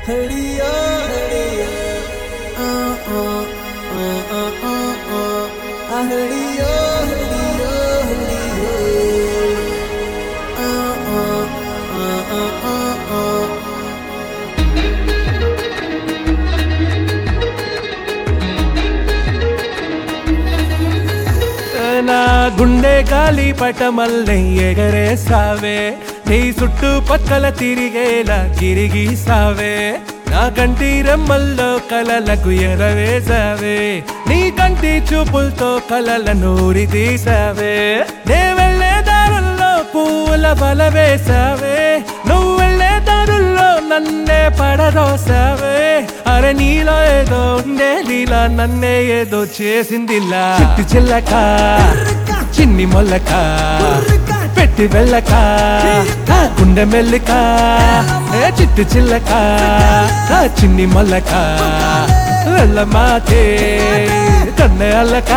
హడియా హడియా ఆ ఆ ఆ ఆ ఆ ఆ ఆ హడియా హడియా హడియా ఆ ఆ ఆ ఆ ఆ ఆ నా గుండె గాలి పటమల్లే ఎగరేసావే నీ చుట్టూ పక్కల తిరిగేలా తిరిగిసావే నా కంటి రెమ్మల్లో కలలకు ఎరవేసావే నీ కంటి చూపులతో కలల నూరి తీసావే నే వెళ్ళే దారుల్లో పూల బల వేసావే నువ్వు వెళ్ళే దారుల్లో నన్నే పడదోసావే అరే నీలో ఏదో ఉండే నీలా నన్నే ఏదో చేసిందిలా చిట్టి చిల్లక చిన్ని మొల్లక పెట్టి వెళ్ళక నా గుండె మెల్లిక ఏ చిట్టి చిల్లక నా చిన్ని మొల్లక వెళ్ళ మాతే కన్నె అల్లక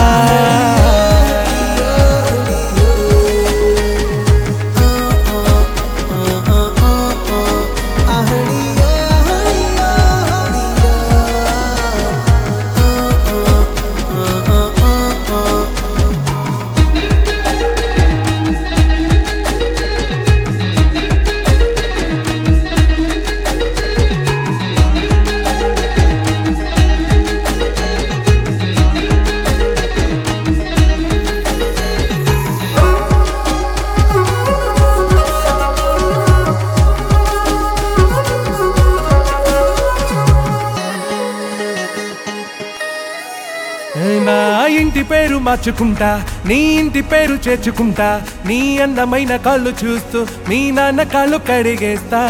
నా ఇంటి పేరు మార్చుకుంటా నీ ఇంటి పేరు చేర్చుకుంటా నీ అందమైన కాళ్ళు చూస్తూ మీ నాన్న కాళ్ళు కడిగేస్తా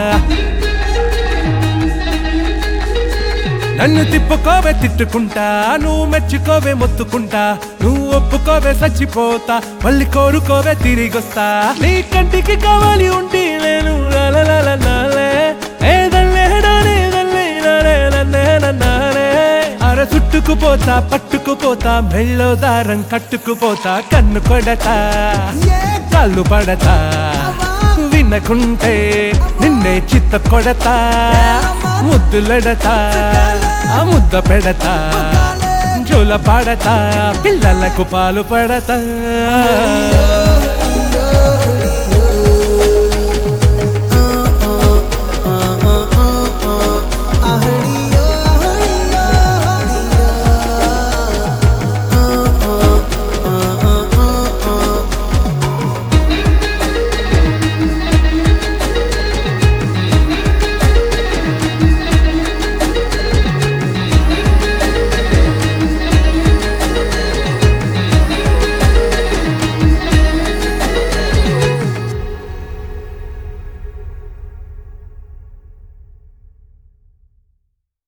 నన్ను తిప్పుకోవే తిట్టుకుంటా నువ్వు మెచ్చుకోవే మొత్తుకుంటా నువ్వు ఒప్పుకోవే చచ్చిపోతా మళ్ళీ కోరుకోవే తిరిగొస్తా నీ కంటికి కావాలి ఉంటే నేను లాలలాలనాలే. ఏ దల్లే డాలే దల్లే నాలే నన్నే నన్నాలే. అర చుట్టుకుపోతా పట్టుకుపోతా మెళ్ళో దారం కట్టుకుపోతా కన్ను కొడతా కాళ్ళు పడతా వినకుంటే నిన్నే చిత్త కొడతా ముద్దులడతా ఆ ముద్ద పెడతా జోల పాడతా పిల్లలకు పాలు పడతా